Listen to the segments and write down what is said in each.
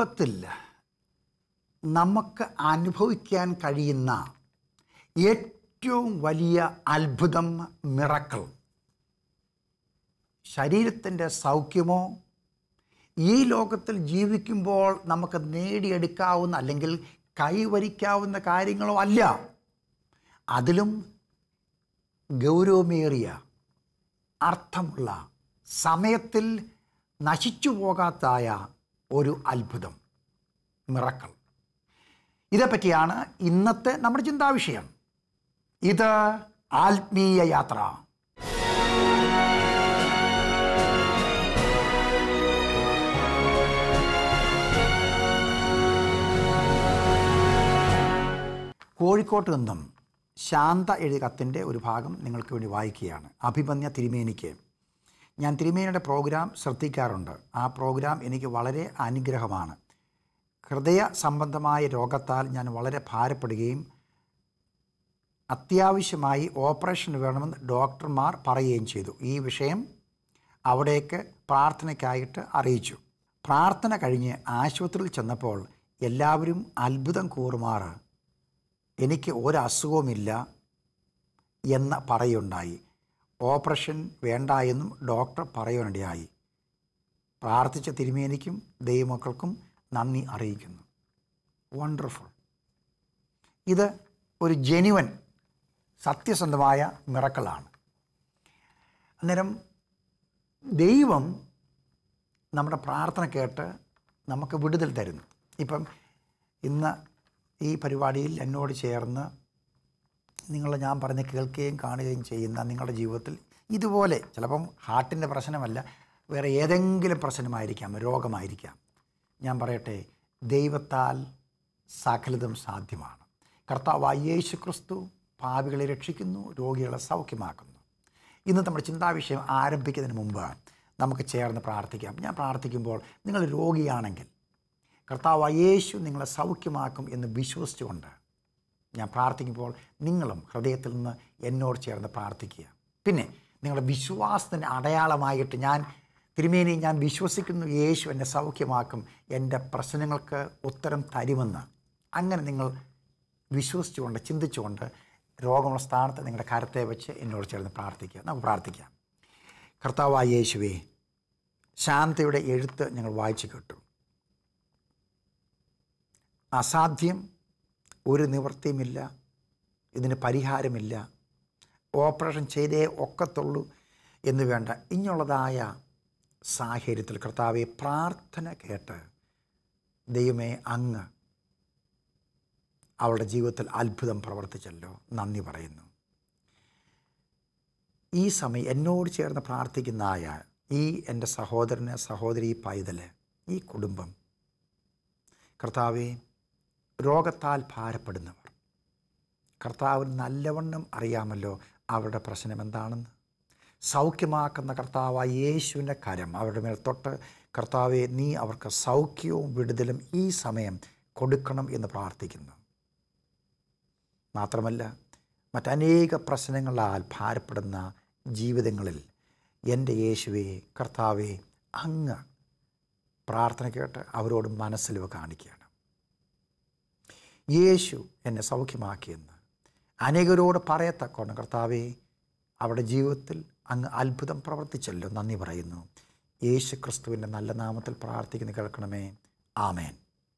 ലോകത്തിൽ നമുക്ക് അനുഭവിക്കാൻ കഴിയുന്ന ഏറ്റവും വലിയ അത്ഭുതം മിറക്കൾ ശരീരത്തിൻ്റെ സൗഖ്യമോ ഈ ലോകത്തിൽ ജീവിക്കുമ്പോൾ നമുക്ക് നേടിയെടുക്കാവുന്ന അല്ലെങ്കിൽ കൈവരിക്കാവുന്ന കാര്യങ്ങളോ അല്ല അതിലും ഗൗരവമേറിയ അർത്ഥമുള്ള സമയത്തിൽ നശിച്ചു പോകാത്തായ ഒരു അത്ഭുതം മിറക്കൾ ഇതേപ്പറ്റിയാണ് ഇന്നത്തെ നമ്മുടെ ചിന്താവിഷയം ഇത് ആത്മീയ യാത്ര കോഴിക്കോട്ട് നിന്നും ശാന്ത എഴുതിയ കത്തിൻ്റെ ഒരു ഭാഗം നിങ്ങൾക്ക് വേണ്ടി വായിക്കുകയാണ് അഭിമന്യ തിരുമേനിക്ക് ഞാൻ തിരുമേനിയുടെ പ്രോഗ്രാം ശ്രദ്ധിക്കാറുണ്ട് ആ പ്രോഗ്രാം എനിക്ക് വളരെ അനുഗ്രഹമാണ് ഹൃദയ സംബന്ധമായ രോഗത്താൽ ഞാൻ വളരെ ഭാരപ്പെടുകയും അത്യാവശ്യമായി ഓപ്പറേഷൻ വേണമെന്ന് ഡോക്ടർമാർ പറയുകയും ചെയ്തു ഈ വിഷയം അവിടേക്ക് പ്രാർത്ഥനയ്ക്കായിട്ട് അറിയിച്ചു പ്രാർത്ഥന കഴിഞ്ഞ് ആശുപത്രിയിൽ ചെന്നപ്പോൾ എല്ലാവരും അത്ഭുതം കൂറുമാറ് എനിക്ക് ഒരസുഖവുമില്ല എന്ന് പറയുണ്ടായി ഓപ്പറേഷൻ വേണ്ട എന്നും ഡോക്ടർ പറയുവാനിടയായി പ്രാർത്ഥിച്ച തിരുമേനിക്കും ദൈവമക്കൾക്കും നന്ദി അറിയിക്കുന്നു വണ്ടർഫുൾ ഇത് ഒരു ജെനുവൻ സത്യസന്ധമായ മിറക്കളാണ് അന്നേരം ദൈവം നമ്മുടെ പ്രാർത്ഥന കേട്ട് നമുക്ക് വിടുതൽ തരുന്നു ഇപ്പം ഇന്ന് ഈ പരിപാടിയിൽ എന്നോട് ചേർന്ന് നിങ്ങൾ ഞാൻ പറഞ്ഞ് കേൾക്കുകയും കാണുകയും ചെയ്യുന്ന നിങ്ങളുടെ ജീവിതത്തിൽ ഇതുപോലെ ചിലപ്പം ഹാർട്ടിൻ്റെ പ്രശ്നമല്ല വേറെ ഏതെങ്കിലും പ്രശ്നമായിരിക്കാം രോഗമായിരിക്കാം ഞാൻ പറയട്ടെ ദൈവത്താൽ സകലതും സാധ്യമാണ് കർത്താവായ യേശു ക്രിസ്തു പാപികളെ രക്ഷിക്കുന്നു രോഗികളെ സൗഖ്യമാക്കുന്നു ഇന്ന് നമ്മുടെ ചിന്താവിഷയം ആരംഭിക്കുന്നതിന് മുമ്പ് നമുക്ക് ചേർന്ന് പ്രാർത്ഥിക്കാം ഞാൻ പ്രാർത്ഥിക്കുമ്പോൾ നിങ്ങൾ രോഗിയാണെങ്കിൽ കർത്താവ് യേശു നിങ്ങളെ സൗഖ്യമാക്കും എന്ന് വിശ്വസിച്ചുകൊണ്ട് ഞാൻ പ്രാർത്ഥിക്കുമ്പോൾ നിങ്ങളും ഹൃദയത്തിൽ നിന്ന് എന്നോട് ചേർന്ന് പ്രാർത്ഥിക്കുക പിന്നെ നിങ്ങളുടെ വിശ്വാസത്തിൻ്റെ അടയാളമായിട്ട് ഞാൻ തിരുമേനി ഞാൻ വിശ്വസിക്കുന്നു യേശു എന്നെ സൗഖ്യമാക്കും എൻ്റെ പ്രശ്നങ്ങൾക്ക് ഉത്തരം തരുമെന്ന് അങ്ങനെ നിങ്ങൾ വിശ്വസിച്ചുകൊണ്ട് ചിന്തിച്ചുകൊണ്ട് രോഗമുള്ള സ്ഥാനത്ത് നിങ്ങളുടെ കരത്തെ വെച്ച് എന്നോട് ചേർന്ന് പ്രാർത്ഥിക്കുക നമുക്ക് പ്രാർത്ഥിക്കാം കർത്താവായ യേശുവേ ശാന്തയുടെ എഴുത്ത് ഞങ്ങൾ വായിച്ചു കേട്ടു അസാധ്യം ഒരു നിവൃത്തിയുമില്ല ഇതിന് പരിഹാരമില്ല ഓപ്പറേഷൻ ചെയ്തേ ഒക്കത്തുള്ളൂ എന്ന് വേണ്ട ഇങ്ങുള്ളതായ സാഹചര്യത്തിൽ കർത്താവെ പ്രാർത്ഥന കേട്ട് ദൈവമേ അങ്ങ് അവളുടെ ജീവിതത്തിൽ അത്ഭുതം പ്രവർത്തിച്ചല്ലോ നന്ദി പറയുന്നു ഈ സമയം എന്നോട് ചേർന്ന് പ്രാർത്ഥിക്കുന്നതായ ഈ എൻ്റെ സഹോദരന് സഹോദരി പൈതല് ഈ കുടുംബം കർത്താവെ രോഗത്താൽ ഭാരപ്പെടുന്നവർ കർത്താവിന് നല്ലവണ്ണം അറിയാമല്ലോ അവരുടെ പ്രശ്നം എന്താണെന്ന് സൗഖ്യമാക്കുന്ന കർത്താവായ യേശുവിൻ്റെ കരം അവരുടെ മേൽ തൊട്ട് കർത്താവെ നീ അവർക്ക് സൗഖ്യവും വിടുതലും ഈ സമയം കൊടുക്കണം എന്ന് പ്രാർത്ഥിക്കുന്നു മാത്രമല്ല മറ്റനേക പ്രശ്നങ്ങളാൽ ഭാരപ്പെടുന്ന ജീവിതങ്ങളിൽ എൻ്റെ യേശുവെ കർത്താവെ അങ്ങ് പ്രാർത്ഥന കേട്ട് അവരോട് മനസ്സിലിവ കാണിക്കുകയാണ് യേശു എന്നെ സൗഖ്യമാക്കിയെന്ന് അനേകരോട് പറയത്തക്കോണം കർത്താവെ അവരുടെ ജീവിതത്തിൽ അങ്ങ് അത്ഭുതം പ്രവർത്തിച്ചല്ലോ നന്ദി പറയുന്നു യേശു ക്രിസ്തുവിൻ്റെ നല്ല നാമത്തിൽ പ്രാർത്ഥിക്കുന്ന കേൾക്കണമേ ആമേൻ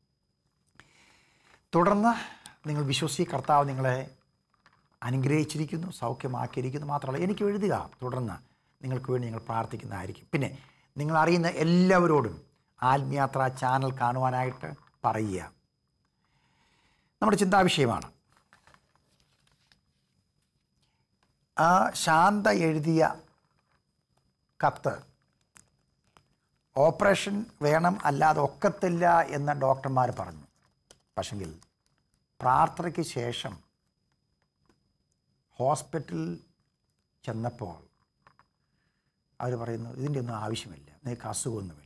തുടർന്ന് നിങ്ങൾ വിശ്വസി കർത്താവ് നിങ്ങളെ അനുഗ്രഹിച്ചിരിക്കുന്നു സൗഖ്യമാക്കിയിരിക്കുന്നു മാത്രമല്ല എനിക്ക് എഴുതുക തുടർന്ന് നിങ്ങൾക്ക് വേണ്ടി ഞങ്ങൾ പ്രാർത്ഥിക്കുന്നതായിരിക്കും പിന്നെ നിങ്ങൾ അറിയുന്ന എല്ലാവരോടും ആത്മയാത്ര ചാനൽ കാണുവാനായിട്ട് പറയുക നമ്മുടെ ചിന്താവിഷയമാണ് ആ ശാന്ത എഴുതിയ കത്ത് ഓപ്പറേഷൻ വേണം അല്ലാതെ ഒക്കത്തില്ല എന്ന് ഡോക്ടർമാർ പറഞ്ഞു പക്ഷെങ്കിൽ പ്രാർത്ഥനയ്ക്ക് ശേഷം ഹോസ്പിറ്റലിൽ ചെന്നപ്പോൾ അവർ പറയുന്നു ഇതിൻ്റെ ഒന്നും ആവശ്യമില്ല നിങ്ങൾക്ക് അസുഖമൊന്നുമില്ല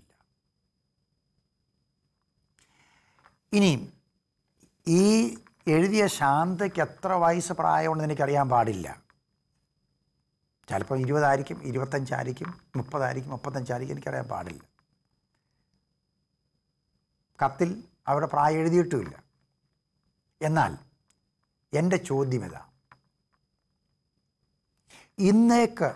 ഇനിയും ഈ എഴുതിയ ശാന്തയ്ക്ക് എത്ര വയസ്സ് പ്രായമുണ്ടെന്ന് എനിക്കറിയാൻ പാടില്ല ചിലപ്പോൾ ഇരുപതായിരിക്കും ഇരുപത്തഞ്ചായിരിക്കും മുപ്പതായിരിക്കും മുപ്പത്തഞ്ചായിരിക്കും എനിക്കറിയാൻ പാടില്ല കത്തിൽ അവിടെ പ്രായം എഴുതിയിട്ടുമില്ല എന്നാൽ എൻ്റെ ചോദ്യം ഇതാ ഇന്നേക്ക്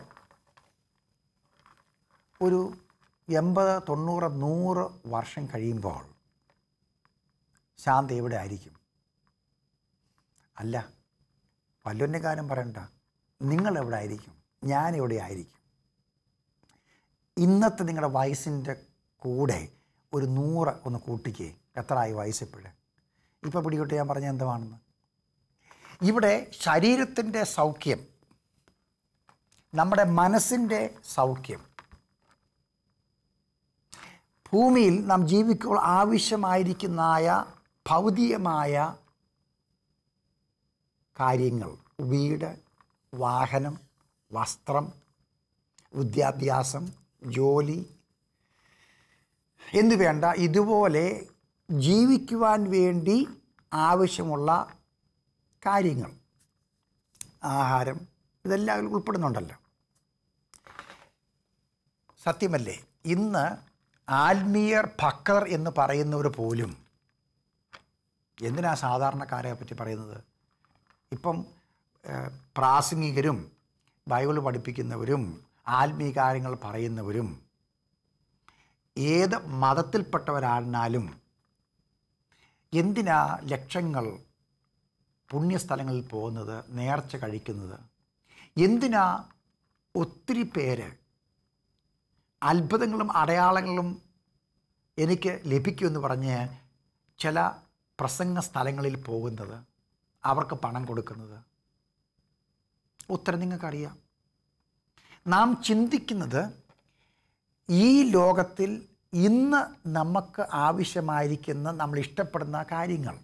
ഒരു എൺപത് തൊണ്ണൂറ് നൂറ് വർഷം കഴിയുമ്പോൾ ശാന്ത എവിടെ ആയിരിക്കും അല്ല വല്ലുവിൻ്റെ കാര്യം പറയണ്ട നിങ്ങൾ എവിടെ ആയിരിക്കും ഞാൻ എവിടെ ആയിരിക്കും ഇന്നത്തെ നിങ്ങളുടെ വയസ്സിൻ്റെ കൂടെ ഒരു നൂറ് ഒന്ന് കൂട്ടിക്ക് എത്രയായി വയസ്സ് ഇപ്പോഴ് ഇപ്പോൾ പിടികൊട്ട് ഞാൻ പറഞ്ഞ എന്തുവാണെന്ന് ഇവിടെ ശരീരത്തിൻ്റെ സൗഖ്യം നമ്മുടെ മനസ്സിൻ്റെ സൗഖ്യം ഭൂമിയിൽ നാം ജീവിക്കുമ്പോൾ ആവശ്യമായിരിക്കുന്നതായ ഭൗതികമായ കാര്യങ്ങൾ വീട് വാഹനം വസ്ത്രം വിദ്യാഭ്യാസം ജോലി എന്നു വേണ്ട ഇതുപോലെ ജീവിക്കുവാൻ വേണ്ടി ആവശ്യമുള്ള കാര്യങ്ങൾ ആഹാരം ഇതെല്ലാം അതിൽ ഉൾപ്പെടുന്നുണ്ടല്ലോ സത്യമല്ലേ ഇന്ന് ആത്മീയർ ഭക്തർ എന്ന് പറയുന്നവർ പോലും എന്തിനാ സാധാരണക്കാരെ പറ്റി പറയുന്നത് ഇപ്പം ഏഹ്, പ്രാസംഗികരും ബൈബിൾ പഠിപ്പിക്കുന്നവരും ആത്മീയ കാര്യങ്ങൾ പറയുന്നവരും ഏത് മതത്തിൽപ്പെട്ടവരായിരുന്നാലും എന്തിനാ ലക്ഷങ്ങൾ പുണ്യസ്ഥലങ്ങളിൽ പോകുന്നത് നേർച്ച കഴിക്കുന്നത് എന്തിനാ ഒത്തിരി പേര് അത്ഭുതങ്ങളും അടയാളങ്ങളും എനിക്ക് ലഭിക്കുമെന്ന് പറഞ്ഞ് ചില പ്രസംഗ സ്ഥലങ്ങളിൽ പോകുന്നത് അവർക്ക് പണം കൊടുക്കുന്നത് ഉത്തരം നിങ്ങൾക്കറിയാം നാം ചിന്തിക്കുന്നത് ഈ ലോകത്തിൽ ഇന്ന് നമുക്ക് ആവശ്യമായിരിക്കുന്ന നമ്മൾ ഇഷ്ടപ്പെടുന്ന കാര്യങ്ങൾ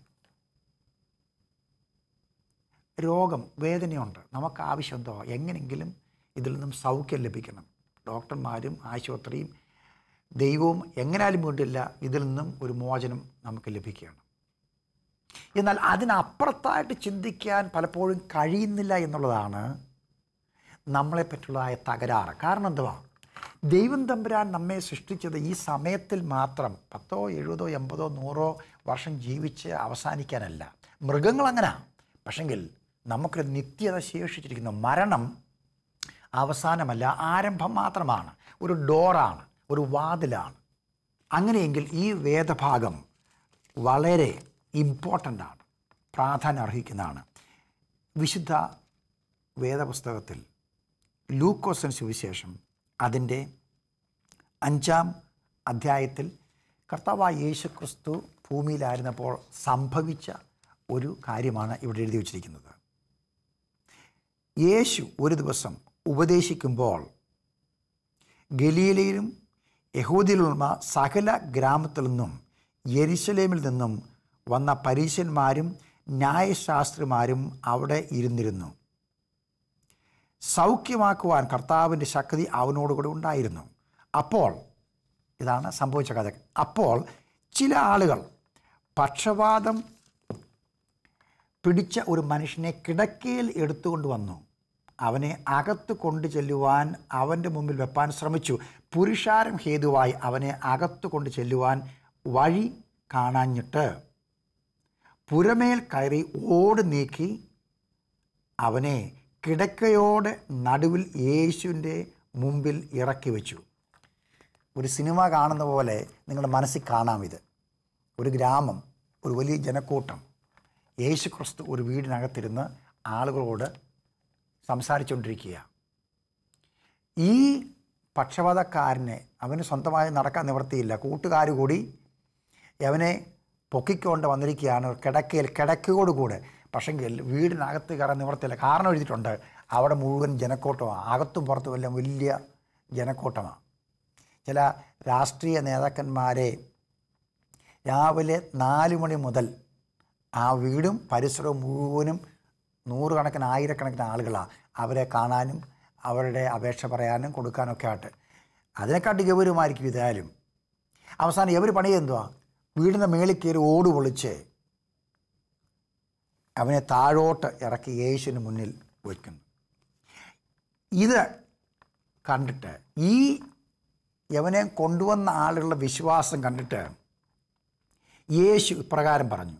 രോഗം വേദനയുണ്ട് നമുക്ക് ആവശ്യം എന്തോ എങ്ങനെയെങ്കിലും ഇതിൽ നിന്നും സൗഖ്യം ലഭിക്കണം ഡോക്ടർമാരും ആശുപത്രിയും ദൈവവും എങ്ങനാലും വേണ്ടില്ല ഇതിൽ നിന്നും ഒരു മോചനം നമുക്ക് ലഭിക്കുകയാണ് എന്നാൽ അതിനപ്പുറത്തായിട്ട് ചിന്തിക്കാൻ പലപ്പോഴും കഴിയുന്നില്ല എന്നുള്ളതാണ് നമ്മളെ പറ്റുള്ളതായ തകരാറ് കാരണം എന്തുവാ ദൈവം തമ്പുരാൻ നമ്മെ സൃഷ്ടിച്ചത് ഈ സമയത്തിൽ മാത്രം പത്തോ എഴുപതോ എൺപതോ നൂറോ വർഷം ജീവിച്ച് അവസാനിക്കാനല്ല മൃഗങ്ങൾ അങ്ങനെ പക്ഷെങ്കിൽ നമുക്കൊരു നിത്യത ശേഷിച്ചിരിക്കുന്നു മരണം അവസാനമല്ല ആരംഭം മാത്രമാണ് ഒരു ഡോറാണ് ഒരു വാതിലാണ് അങ്ങനെയെങ്കിൽ ഈ വേദഭാഗം വളരെ ഇമ്പോർട്ടൻ്റ് ആണ് പ്രാധാന്യം അർഹിക്കുന്നതാണ് വിശുദ്ധ വേദപുസ്തകത്തിൽ ലൂക്കോസൻ സുവിശേഷം അതിൻ്റെ അഞ്ചാം അധ്യായത്തിൽ കർത്താവായ യേശു ക്രിസ്തു ഭൂമിയിലായിരുന്നപ്പോൾ സംഭവിച്ച ഒരു കാര്യമാണ് ഇവിടെ എഴുതി വച്ചിരിക്കുന്നത് യേശു ഒരു ദിവസം ഉപദേശിക്കുമ്പോൾ ഗലീലയിലും യഹൂദിയിലുള്ള സകല ഗ്രാമത്തിൽ നിന്നും യെരുശലേമിൽ നിന്നും വന്ന പരീശന്മാരും ന്യായശാസ്ത്രിമാരും അവിടെ ഇരുന്നിരുന്നു സൗഖ്യമാക്കുവാൻ കർത്താവിൻ്റെ ശക്തി അവനോടുകൂടെ ഉണ്ടായിരുന്നു അപ്പോൾ ഇതാണ് സംഭവിച്ച കഥ അപ്പോൾ ചില ആളുകൾ പക്ഷപാതം പിടിച്ച ഒരു മനുഷ്യനെ കിടക്കയിൽ എടുത്തുകൊണ്ട് വന്നു അവനെ അകത്ത് കൊണ്ടു ചെല്ലുവാൻ അവൻ്റെ മുമ്പിൽ വെപ്പാൻ ശ്രമിച്ചു പുരുഷാരം ഹേതുവായി അവനെ അകത്ത് കൊണ്ട് ചെല്ലുവാൻ വഴി കാണാഞ്ഞിട്ട് പുരമേൽ കയറി ഓട് നീക്കി അവനെ കിടക്കയോടെ നടുവിൽ യേശുവിൻ്റെ മുമ്പിൽ ഇറക്കി വെച്ചു ഒരു സിനിമ കാണുന്ന പോലെ നിങ്ങളുടെ മനസ്സിൽ കാണാം ഇത് ഒരു ഗ്രാമം ഒരു വലിയ ജനക്കൂട്ടം യേശു ക്രിസ്തു ഒരു വീടിനകത്തിരുന്ന് ആളുകളോട് സംസാരിച്ചുകൊണ്ടിരിക്കുക ഈ പക്ഷപാതക്കാരനെ അവന് സ്വന്തമായി നടക്കാൻ നിവൃത്തിയില്ല കൂട്ടുകാർ കൂടി അവനെ പൊക്കിക്കൊണ്ട് വന്നിരിക്കുകയാണ് കിടക്കയിൽ കിടക്കയോടുകൂടെ പക്ഷെങ്കിൽ വീടിനകത്ത് കയറാൻ നിവർത്തിയില്ല കാരണം എഴുതിയിട്ടുണ്ട് അവിടെ മുഴുവൻ ജനക്കൂട്ടമാണ് അകത്തും പുറത്തും എല്ലാം വലിയ ജനക്കൂട്ടമാണ് ചില രാഷ്ട്രീയ നേതാക്കന്മാരെ രാവിലെ നാല് മണി മുതൽ ആ വീടും പരിസരവും മുഴുവനും നൂറുകണക്കിന് ആയിരക്കണക്കിന് ആളുകളാണ് അവരെ കാണാനും അവരുടെ അപേക്ഷ പറയാനും കൊടുക്കാനൊക്കെ ആയിട്ട് അതിനെക്കാട്ടി ഗൗരവമായിരിക്കും ഇതായാലും അവസാനം ഇവർ പണി എന്തുവാ വീടിൻ്റെ മേളിൽ കയറി ഓട് പൊളിച്ച് അവനെ താഴോട്ട് ഇറക്കി യേശുവിന് മുന്നിൽ വയ്ക്കുന്നു ഇത് കണ്ടിട്ട് ഈ യവനെ കൊണ്ടുവന്ന ആളുകളുടെ വിശ്വാസം കണ്ടിട്ട് യേശു ഇപ്രകാരം പറഞ്ഞു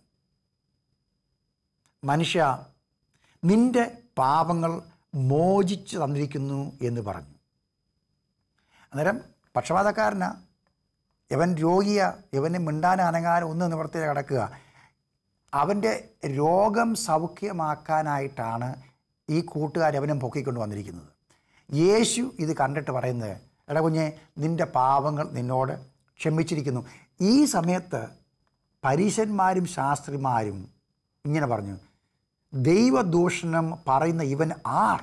മനുഷ്യ നിന്റെ പാപങ്ങൾ മോചിച്ചു തന്നിരിക്കുന്നു എന്ന് പറഞ്ഞു അന്നേരം പക്ഷപാതക്കാരനാ ഇവൻ രോഗിയ ഇവന് മിണ്ടാനും അനങ്ങാനും ഒന്ന് നിവർത്തി കിടക്കുക അവൻ്റെ രോഗം സൗഖ്യമാക്കാനായിട്ടാണ് ഈ കൂട്ടുകാർ അവനും പൊക്കിക്കൊണ്ട് വന്നിരിക്കുന്നത് യേശു ഇത് കണ്ടിട്ട് പറയുന്നത് എടാ കുഞ്ഞെ നിൻ്റെ പാപങ്ങൾ നിന്നോട് ക്ഷമിച്ചിരിക്കുന്നു ഈ സമയത്ത് പരീശന്മാരും ശാസ്ത്രിമാരും ഇങ്ങനെ പറഞ്ഞു ദൈവദൂഷണം പറയുന്ന ഇവൻ ആർ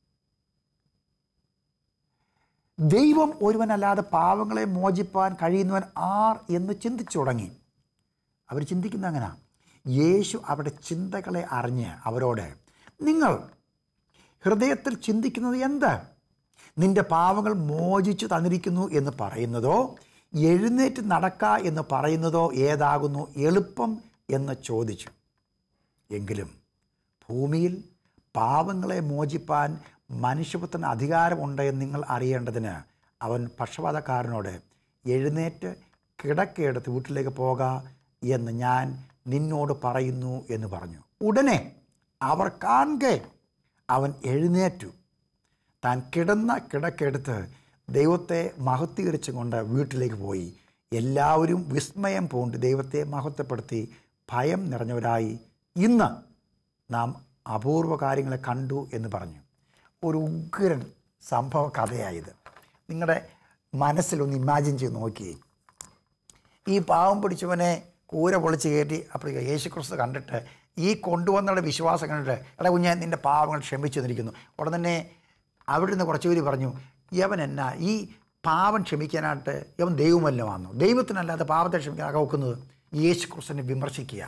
ദൈവം ഒരുവനല്ലാതെ പാവങ്ങളെ മോചിപ്പാൻ കഴിയുന്നവൻ ആർ എന്ന് ചിന്തിച്ചു തുടങ്ങി അവർ ചിന്തിക്കുന്ന അങ്ങനെ യേശു അവരുടെ ചിന്തകളെ അറിഞ്ഞ് അവരോട് നിങ്ങൾ ഹൃദയത്തിൽ ചിന്തിക്കുന്നത് എന്ത് നിന്റെ പാവങ്ങൾ മോചിച്ചു തന്നിരിക്കുന്നു എന്ന് പറയുന്നതോ എഴുന്നേറ്റ് നടക്ക എന്ന് പറയുന്നതോ ഏതാകുന്നു എളുപ്പം എന്ന് ചോദിച്ചു എങ്കിലും ഭൂമിയിൽ പാവങ്ങളെ മോചിപ്പാൻ മനുഷ്യപുത്രന് അധികാരമുണ്ട് എന്ന് നിങ്ങൾ അറിയേണ്ടതിന് അവൻ പക്ഷപാതക്കാരനോട് എഴുന്നേറ്റ് കിടക്കെടുത്ത് വീട്ടിലേക്ക് പോക എന്ന് ഞാൻ നിന്നോട് പറയുന്നു എന്ന് പറഞ്ഞു ഉടനെ അവർ കാണെ അവൻ എഴുന്നേറ്റു താൻ കിടന്ന കിടക്കെടുത്ത് ദൈവത്തെ മഹത്വീകരിച്ചുകൊണ്ട് വീട്ടിലേക്ക് പോയി എല്ലാവരും വിസ്മയം പൂണ്ട് ദൈവത്തെ മഹത്വപ്പെടുത്തി ഭയം നിറഞ്ഞവരായി ഇന്ന് നാം അപൂർവ കാര്യങ്ങളെ കണ്ടു എന്ന് പറഞ്ഞു ഒരു ഉഗ്രൻ സംഭവ കഥയായത് നിങ്ങളുടെ മനസ്സിലൊന്ന് ഇമാജിൻ ചെയ്ത് നോക്കിയേ ഈ പാവം പിടിച്ചവനെ കൂര പൊളിച്ച് കയറ്റി അപ്പോൾ യേശു ക്രിസ്തു കണ്ടിട്ട് ഈ കൊണ്ടുവന്നവരുടെ വിശ്വാസം കണ്ടിട്ട് എടാ കുഞ്ഞെ നിൻ്റെ പാവങ്ങൾ ക്ഷമിച്ചു തന്നിരിക്കുന്നു ഉടൻ തന്നെ അവിടെ നിന്ന് കുറച്ച് പേര് പറഞ്ഞു യവൻ എന്നാ ഈ പാവം ക്ഷമിക്കാനായിട്ട് യവൻ ദൈവമല്ല വന്നു ദൈവത്തിനല്ലാതെ പാവത്തെ ക്ഷമിക്കാൻ അകവക്കുന്നത് യേശു ക്രിസ്തുവിനെ വിമർശിക്കുക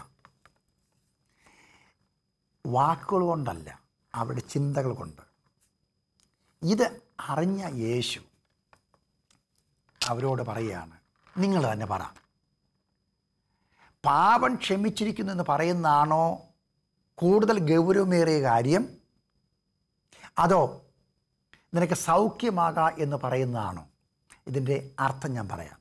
വാക്കുകൾ കൊണ്ടല്ല അവരുടെ ചിന്തകൾ കൊണ്ട് ഇത് അറിഞ്ഞ യേശു അവരോട് പറയുകയാണ് നിങ്ങൾ തന്നെ പറ പാപം ക്ഷമിച്ചിരിക്കുന്നു എന്ന് പറയുന്നതാണോ കൂടുതൽ ഗൗരവമേറിയ കാര്യം അതോ നിനക്ക് സൗഖ്യമാകാ എന്ന് പറയുന്നതാണോ ഇതിൻ്റെ അർത്ഥം ഞാൻ പറയാം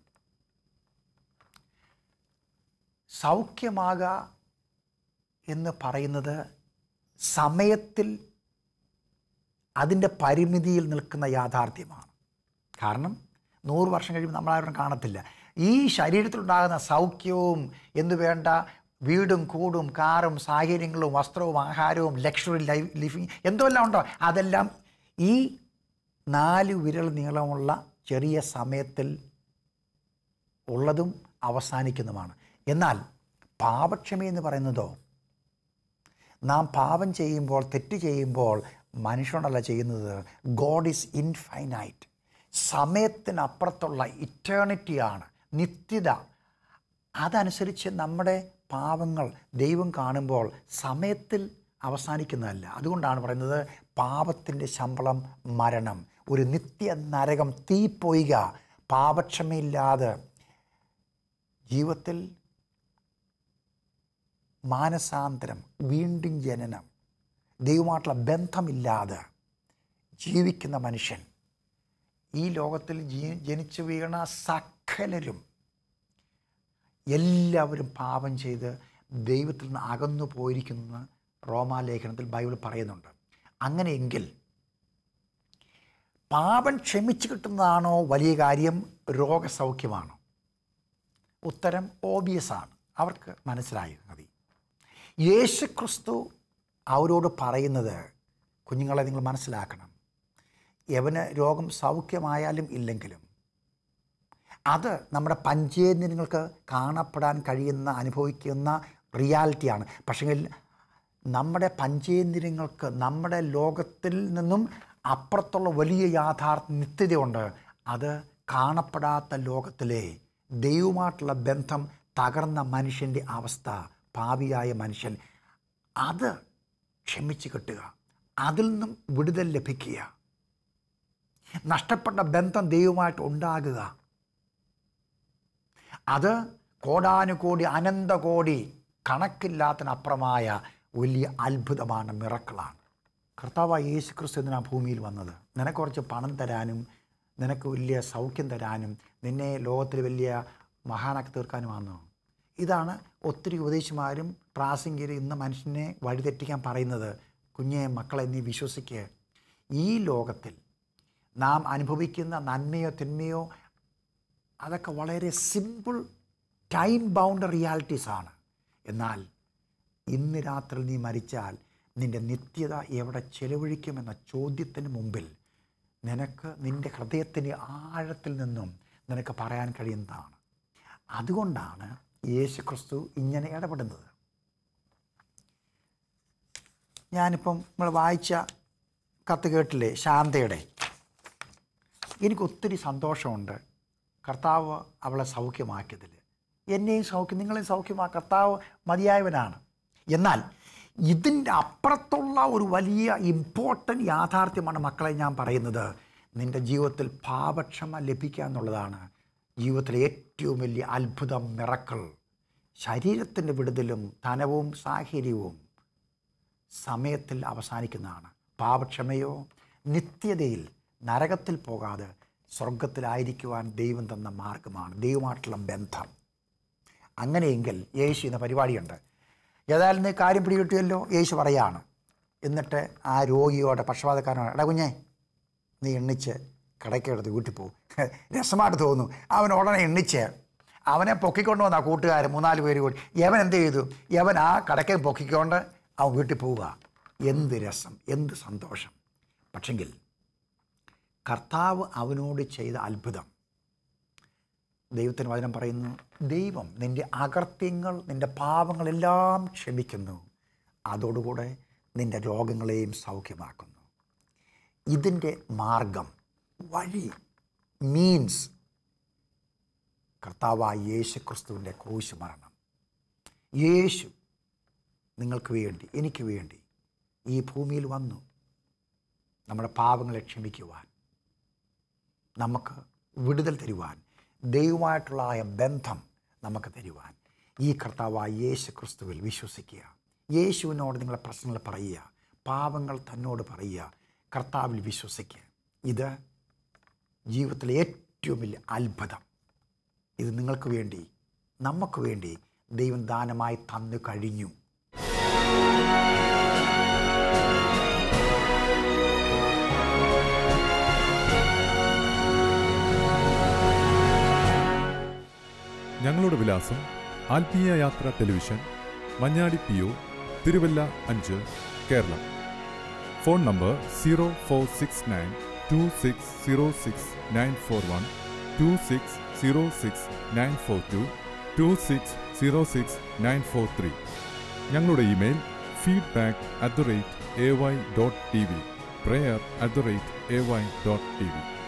സൗഖ്യമാക എന്ന് പറയുന്നത് സമയത്തിൽ അതിൻ്റെ പരിമിതിയിൽ നിൽക്കുന്ന യാഥാർത്ഥ്യമാണ് കാരണം നൂറ് വർഷം കഴിയുമ്പോൾ നമ്മളാരും കാണത്തില്ല ഈ ശരീരത്തിലുണ്ടാകുന്ന സൗഖ്യവും എന്ന് വേണ്ട വീടും കൂടും കാറും സാഹചര്യങ്ങളും വസ്ത്രവും ആഹാരവും ലക്ഷറി ലൈഫ് ലിവിങ് എന്തെല്ലാം ഉണ്ടോ അതെല്ലാം ഈ നാല് വിരൽ നീളമുള്ള ചെറിയ സമയത്തിൽ ഉള്ളതും അവസാനിക്കുന്നതുമാണ് എന്നാൽ പാപക്ഷമ എന്ന് പറയുന്നതോ നാം പാപം ചെയ്യുമ്പോൾ തെറ്റ് ചെയ്യുമ്പോൾ മനുഷ്യനല്ല ചെയ്യുന്നത് ഗോഡ് ഈസ് ഇൻഫൈനൈറ്റ് സമയത്തിനപ്പുറത്തുള്ള ഇറ്റേണിറ്റിയാണ് നിത്യത അതനുസരിച്ച് നമ്മുടെ പാപങ്ങൾ ദൈവം കാണുമ്പോൾ സമയത്തിൽ അവസാനിക്കുന്നതല്ല അതുകൊണ്ടാണ് പറയുന്നത് പാപത്തിൻ്റെ ശമ്പളം മരണം ഒരു നിത്യ നരകം തീ പൊയ്ക പാപക്ഷമയില്ലാതെ ജീവിതത്തിൽ മാനസാന്തരം വീണ്ടും ജനനം ദൈവമായിട്ടുള്ള ബന്ധമില്ലാതെ ജീവിക്കുന്ന മനുഷ്യൻ ഈ ലോകത്തിൽ ജീ ജനിച്ചു വീണ സകലരും എല്ലാവരും പാപം ചെയ്ത് ദൈവത്തിൽ നിന്ന് അകന്നു പോയിരിക്കുന്ന റോമാലേഖനത്തിൽ ബൈബിൾ പറയുന്നുണ്ട് അങ്ങനെയെങ്കിൽ പാപം ക്ഷമിച്ചു കിട്ടുന്നതാണോ വലിയ കാര്യം രോഗസൗഖ്യമാണോ ഉത്തരം ഓബിയസ് ആണ് അവർക്ക് മനസ്സിലായി മതി യേശു ക്രിസ്തു അവരോട് പറയുന്നത് കുഞ്ഞുങ്ങളെ നിങ്ങൾ മനസ്സിലാക്കണം യവന് രോഗം സൗഖ്യമായാലും ഇല്ലെങ്കിലും അത് നമ്മുടെ പഞ്ചേന്ദ്രിയങ്ങൾക്ക് കാണപ്പെടാൻ കഴിയുന്ന അനുഭവിക്കുന്ന റിയാലിറ്റിയാണ് പക്ഷെങ്കിൽ നമ്മുടെ പഞ്ചേന്ദ്രിയങ്ങൾക്ക് നമ്മുടെ ലോകത്തിൽ നിന്നും അപ്പുറത്തുള്ള വലിയ യാഥാർത്ഥ നിത്യതയുണ്ട് അത് കാണപ്പെടാത്ത ലോകത്തിലെ ദൈവമായിട്ടുള്ള ബന്ധം തകർന്ന മനുഷ്യൻ്റെ അവസ്ഥ ഭാവിയായ മനുഷ്യൻ അത് ക്ഷമിച്ച് കിട്ടുക അതിൽ നിന്നും വിടുതൽ ലഭിക്കുക നഷ്ടപ്പെട്ട ബന്ധം ദൈവമായിട്ട് ഉണ്ടാകുക അത് കോടാനുകോടി അനന്തകോടി കണക്കില്ലാത്തതിനപ്പുറമായ വലിയ അത്ഭുതമാണ് മിറക്കളാണ് കർത്താവ് യേശു ക്രിസ്തു എന്തിനാ ഭൂമിയിൽ വന്നത് നിനക്ക് കുറച്ച് പണം തരാനും നിനക്ക് വലിയ സൗഖ്യം തരാനും നിന്നെ ലോകത്തിൽ വലിയ മഹാനാക്കി തീർക്കാനുമാണോ ഇതാണ് ഒത്തിരി ഉപദേശിമാരും പ്രാസംഗികരും ഇന്ന് മനുഷ്യനെ വഴിതെറ്റിക്കാൻ പറയുന്നത് കുഞ്ഞെ മക്കളെ നീ വിശ്വസിക്കുക ഈ ലോകത്തിൽ നാം അനുഭവിക്കുന്ന നന്മയോ തിന്മയോ അതൊക്കെ വളരെ സിമ്പിൾ ടൈം ബൗണ്ട് റിയാലിറ്റീസ് ആണ് എന്നാൽ ഇന്ന് രാത്രി നീ മരിച്ചാൽ നിന്റെ നിത്യത എവിടെ ചെലവഴിക്കുമെന്ന ചോദ്യത്തിന് മുമ്പിൽ നിനക്ക് നിന്റെ ഹൃദയത്തിൻ്റെ ആഴത്തിൽ നിന്നും നിനക്ക് പറയാൻ കഴിയുന്നതാണ് അതുകൊണ്ടാണ് യേശു ക്രിസ്തു ഇങ്ങനെ ഇടപെടുന്നത് ഞാനിപ്പം നമ്മൾ വായിച്ച കത്ത് കേട്ടില്ലേ ശാന്തയുടെ എനിക്ക് ഒത്തിരി സന്തോഷമുണ്ട് കർത്താവ് അവളെ സൗഖ്യമാക്കിയതിൽ എന്നെയും സൗഖ്യം നിങ്ങളെയും സൗഖ്യമാ കർത്താവ് മതിയായവനാണ് എന്നാൽ ഇതിൻ്റെ അപ്പുറത്തുള്ള ഒരു വലിയ ഇമ്പോർട്ടൻ്റ് യാഥാർത്ഥ്യമാണ് മക്കളെ ഞാൻ പറയുന്നത് നിൻ്റെ ജീവിതത്തിൽ പാപക്ഷമ ലഭിക്കുക എന്നുള്ളതാണ് ജീവിതത്തിലെ ഏറ്റവും വലിയ അത്ഭുതം മിറക്കൾ ശരീരത്തിൻ്റെ വിടുതലും ധനവും സാഹചര്യവും സമയത്തിൽ അവസാനിക്കുന്നതാണ് പാപക്ഷമയോ നിത്യതയിൽ നരകത്തിൽ പോകാതെ സ്വർഗത്തിലായിരിക്കുവാൻ ദൈവം തന്ന മാർഗമാണ് ദൈവമായിട്ടുള്ള ബന്ധം അങ്ങനെയെങ്കിൽ യേശു എന്ന പരിപാടിയുണ്ട് ഏതായാലും നീ കാര്യം പിടികിട്ടിയല്ലോ യേശു പറയാണ് എന്നിട്ട് ആ രോഗിയോടെ പക്ഷപാതക്കാരനോട് എടാ കുഞ്ഞേ നീ എണ്ണിച്ച് കടയ്ക്കെടുത്ത് വീട്ടിൽ പോകും രസമായിട്ട് തോന്നുന്നു അവൻ ഉടനെ എണ്ണിച്ച് അവനെ പൊക്കിക്കൊണ്ട് വന്ന കൂട്ടുകാർ മൂന്നാല് പേര് കൂടി യവൻ എന്ത് ചെയ്തു യവൻ ആ കടയ്ക്ക് പൊക്കിക്കൊണ്ട് അവൻ വീട്ടിൽ പോവുക എന്ത് രസം എന്ത് സന്തോഷം പക്ഷെങ്കിൽ കർത്താവ് അവനോട് ചെയ്ത അത്ഭുതം ദൈവത്തിന് വചനം പറയുന്നു ദൈവം നിൻ്റെ അകർത്യങ്ങൾ നിൻ്റെ പാപങ്ങളെല്ലാം ക്ഷമിക്കുന്നു അതോടുകൂടെ നിൻ്റെ രോഗങ്ങളെയും സൗഖ്യമാക്കുന്നു ഇതിൻ്റെ മാർഗം വഴി മീൻസ് കർത്താവായ യേശു ക്രിസ്തുവിൻ്റെ ക്രൂശ് മരണം യേശു നിങ്ങൾക്ക് വേണ്ടി എനിക്ക് വേണ്ടി ഈ ഭൂമിയിൽ വന്നു നമ്മുടെ പാപങ്ങളെ ക്ഷമിക്കുവാൻ നമുക്ക് വിടുതൽ തരുവാൻ ദൈവമായിട്ടുള്ള ആയ ബന്ധം നമുക്ക് തരുവാൻ ഈ കർത്താവായ യേശു ക്രിസ്തുവിൽ വിശ്വസിക്കുക യേശുവിനോട് നിങ്ങളെ പ്രശ്നങ്ങൾ പറയുക പാപങ്ങൾ തന്നോട് പറയുക കർത്താവിൽ വിശ്വസിക്കുക ഇത് ജീവിതത്തിലെ ഏറ്റവും വലിയ അത്ഭുതം ഇത് നിങ്ങൾക്ക് വേണ്ടി നമുക്ക് വേണ്ടി ദൈവം ദാനമായി തന്നു കഴിഞ്ഞു ഞങ്ങളുടെ വിലാസം Athmeeya Yathra television Manjadi P O Thiruvalla അഞ്ച് Keralam phone number zero four six nine two six zero six nine four one two six zero six nine four two two six zero six nine four three ഞങ്ങളുടെ email feedback at the rate A Y dot T V prayer at the rate A Y dot T V